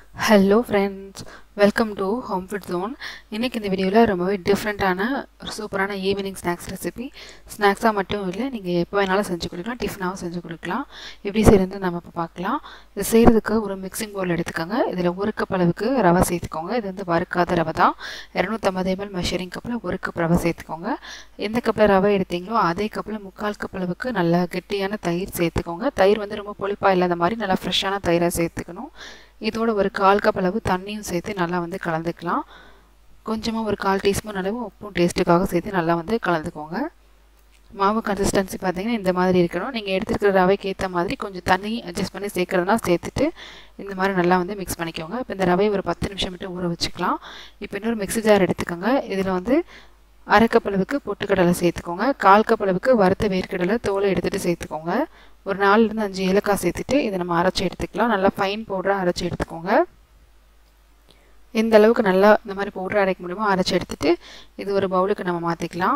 hello friends welcome to home food zone இன்றைக்கி இந்த வீடியோவில் ரொம்பவே டிஃப்ரெண்ட்டான ஒரு சூப்பரான ஈவினிங் ஸ்நாக்ஸ் ரெசிபி ஸ்நாக்ஸாக மட்டும் இல்லை நீங்கள் எப்போ வேணாலும் செஞ்சு கொடுக்கலாம் டிஃபனாகவும் செஞ்சு கொடுக்கலாம் எப்படி செய்கிறது நம்ம இப்போ பார்க்கலாம் இது செய்கிறதுக்கு ஒரு மிக்சிங் பவுல் எடுத்துக்கோங்க இதில் ஒரு கப் அளவுக்கு ரவை சேர்த்துக்கோங்க இது வந்து வறுக்காத ரவை தான் இரநூத்தம்பது எம்எல் மெஷரிங் கப்பில் ஒரு கப் ரவை சேர்த்துக்கோங்க எந்த கப்பில் ரவை எடுத்தீங்களோ அதே கப்பில் முக்கால் கப் அளவுக்கு நல்லா கெட்டியான தயிர் சேர்த்துக்கோங்க தயிர் வந்து ரொம்ப புளிப்பாக இல்லாத மாதிரி நல்லா ஃப்ரெஷ்ஷான தயிரை சேர்த்துக்கணும் இதோட ஒரு கால் கப் அளவு தண்ணியும் சேர்த்து நல்லா வந்து கலந்துக்கலாம் கொஞ்சமாக ஒரு கால் டீஸ்பூன் அளவு உப்பும் டேஸ்ட்டுக்காக சேர்த்து நல்லா வந்து கலந்துக்கோங்க மாவு கன்சிஸ்டன்சி பார்த்தீங்கன்னா இந்த மாதிரி இருக்கணும் நீங்கள் எடுத்துருக்கிற ரவைக்கு ஏற்ற மாதிரி கொஞ்சம் தண்ணி அட்ஜஸ்ட் பண்ணி சேர்க்குறதுனா சேர்த்துட்டு இந்த மாதிரி நல்லா வந்து மிக்ஸ் பண்ணிக்கோங்க இப்போ இந்த ரவையை ஒரு பத்து நிமிஷம் மட்டும் ஊற வச்சுக்கலாம் இப்போ இன்னொரு மிக்ஸி ஜார் எடுத்துக்கோங்க இதில் வந்து அரை கப் அளவுக்கு பொட்டுக்கடலை சேர்த்துக்கோங்க கால் கப் அளவுக்கு வறுத்த வேர்க்கடலை தோலை எடுத்துகிட்டு சேர்த்துக்கோங்க ஒரு நாலுலேருந்து அஞ்சு ஏலக்காய் சேர்த்துட்டு இதை நம்ம அரைச்சி எடுத்துக்கலாம் நல்லா ஃபைன் பவுடராக அரைச்சி எடுத்துக்கோங்க எந்த அளவுக்கு நல்லா இந்த மாதிரி பவுடர் அரைக்க முடியுமோ அரைச்சி எடுத்துட்டு இது ஒரு பவுலுக்கு நம்ம மாற்றிக்கலாம்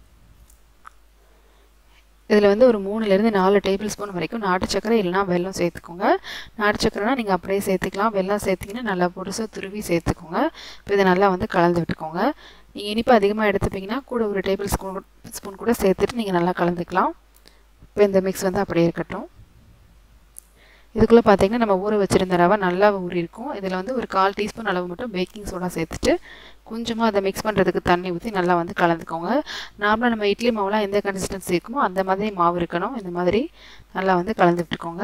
இதில் வந்து ஒரு மூணுலேருந்து நாலு டேபிள் ஸ்பூன் வரைக்கும் நாட்டு சக்கரை இல்லைனா வெல்லம் சேர்த்துக்கோங்க நாட்டு சக்கரைனா நீங்கள் அப்படியே சேர்த்துக்கலாம் வெல்லம் சேர்த்திங்கன்னா நல்லா பொடிசாக துருவி சேர்த்துக்கோங்க இப்போ இதை நல்லா வந்து கலந்து விட்டுக்கோங்க நீங்கள் இனிப்பு அதிகமாக எடுத்துப்பீங்கன்னா கூட ஒரு டேபிள் ஸ்பூன் ஸ்பூன் கூட சேர்த்துட்டு நீங்கள் நல்லா கலந்துக்கலாம் இப்போ இந்த மிக்ஸ் வந்து அப்படியே இருக்கட்டும் இதுக்குள்ளே பார்த்தீங்கன்னா நம்ம ஊற வச்சுருந்த ரவை நல்லா ஊறி இருக்கும் இதில் வந்து ஒரு கால் டீஸ்பூன் அளவு மட்டும் பேக்கிங் சோடா சேர்த்துட்டு கொஞ்சமாக அதை மிக்ஸ் பண்ணுறதுக்கு தண்ணி ஊற்றி நல்லா வந்து கலந்துக்கோங்க நார்மலாக நம்ம இட்லி மாவுலாம் எந்த கன்சிஸ்டன்சி இருக்குமோ அந்த மாதிரி மாவு இருக்கணும் இந்த மாதிரி நல்லா வந்து கலந்து விட்டுக்கோங்க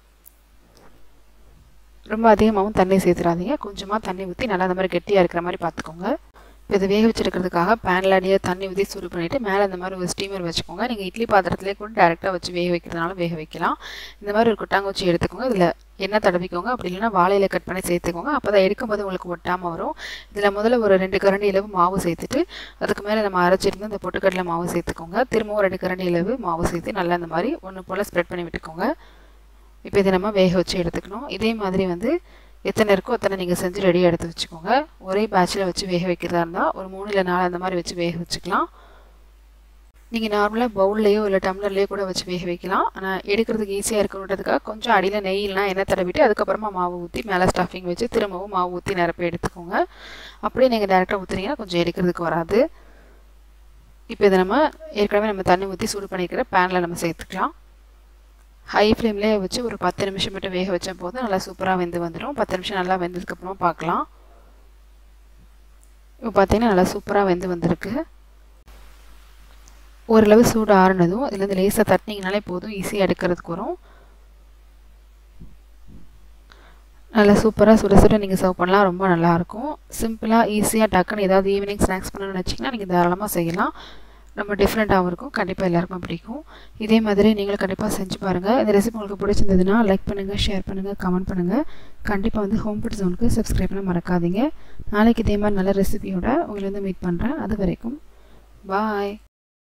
ரொம்ப அதிகமாகவும் தண்ணி சேர்த்துடாதீங்க கொஞ்சமாக தண்ணி ஊற்றி நல்லா அந்த மாதிரி கெட்டியாக இருக்கிற மாதிரி பார்த்துக்கோங்க இப்போ இதை வேக வச்சுருக்கிறதுக்காக பேனில் அடியாக தண்ணி ஊற்றி சூடு பண்ணிவிட்டு மேலே இந்த மாதிரி ஒரு ஸ்டீமர் வச்சுக்கோங்க நீங்கள் இட்லி பாத்திரத்துலேயே கூட டேரெக்டாக வச்சு வேக வைக்கிறதுனால வேக வைக்கலாம் இந்த மாதிரி ஒரு குட்டாங்க வச்சு எடுத்துக்கோங்க இதில் எண்ணெய் தடவிக்கோங்க அப்படி இல்லைன்னா வாழையில கட் பண்ணி சேர்த்துக்கோங்க அப்போ தான் எடுக்கும்போது உங்களுக்கு ஒட்டாமல் வரும் இதில் முதல்ல ஒரு ரெண்டு கரண்டி அளவு மாவு சேர்த்துட்டு அதுக்கு மேலே நம்ம அரைச்சிருந்து இந்த பொட்டுக்கடலை மாவு சேர்த்துக்கோங்க திரும்பவும் ரெண்டு கரண்டி அளவு மாவு சேர்த்து நல்லா இந்த மாதிரி ஒன்று போல் ஸ்ப்ரெட் பண்ணி விட்டுக்கோங்க இப்போ இதை நம்ம வேக வச்சு எடுத்துக்கணும் இதே மாதிரி வந்து எத்தனை இருக்கோ அத்தனை நீங்கள் செஞ்சு ரெடியாக எடுத்து வச்சுக்கோங்க ஒரே பேட்சில் வச்சு வேக வைக்கிறதா இருந்தால் ஒரு மூணு இல்லை நாலு அந்த மாதிரி வச்சு வேக வச்சுக்கலாம் நீங்கள் நார்மலாக பவுல்லையோ இல்லை டம்ளர்லேயோ கூட வச்சு வேக வைக்கலாம் ஆனால் எடுக்கிறதுக்கு ஈஸியாக இருக்கணுன்றதுக்காக கொஞ்சம் அடியில் நெய் இல்லைனா எண்ணெய் தடவிட்டு அதுக்கப்புறமா மாவு ஊற்றி மேலே ஸ்டஃபிங் வச்சு திரும்பவும் மாவு ஊற்றி நிரப்பி எடுத்துக்கோங்க அப்படியே நீங்கள் டேரெக்டாக ஊற்றுனீங்கன்னா கொஞ்சம் எடுக்கிறதுக்கு வராது இப்போ இதை நம்ம ஏற்கனவே நம்ம தண்ணி ஊற்றி சூடு பண்ணிக்கிற பேனில் நம்ம சேர்த்துக்கலாம் ஹை ஃப்ளேம்லேயே வச்சு ஒரு பத்து நிமிஷம் மட்டும் வேக வச்ச போதும் நல்லா சூப்பராக வெந்து வந்துடும் பத்து நிமிஷம் நல்லா வெந்ததுக்கப்புறமா பார்க்கலாம் இப்போ பார்த்தீங்கன்னா நல்லா சூப்பராக வெந்து வந்திருக்கு ஓரளவு சூடு ஆறுனதும் இதுலேருந்து லேசாக தட்டினீங்கனாலே போதும் ஈஸியாக எடுக்கிறதுக்கு வரும் நல்லா சூப்பராக சுட சுட நீங்கள் சர்வ் பண்ணலாம் ரொம்ப நல்லாயிருக்கும் சிம்பிளாக ஈஸியாக டக்குன்னு ஏதாவது ஈவினிங் ஸ்நாக்ஸ் பண்ணணும்னு வச்சிங்கன்னா நீங்கள் தாராளமாக செய்யலாம் ரொம்ப டிஃப்ரெண்ட்டாகவும் இருக்கும் கண்டிப்பாக எல்லாருக்கும் பிடிக்கும் இதே மாதிரி நீங்களும் கண்டிப்பாக செஞ்சு பாருங்கள் இந்த ரெசிபி உங்களுக்கு பிடிச்சிருந்ததுன்னா லைக் பண்ணுங்கள் ஷேர் பண்ணுங்கள் கமெண்ட் பண்ணுங்கள் கண்டிப்பாக வந்து ஹோம் ஃபுட் ஜோனுக்கு சப்ஸ்கிரைப் பண்ண மறக்காதீங்க நாளைக்கு இதே மாதிரி நல்ல ரெசிபியோட உங்களை வந்து மீட் பண்ணுறேன் அது வரைக்கும் பாய்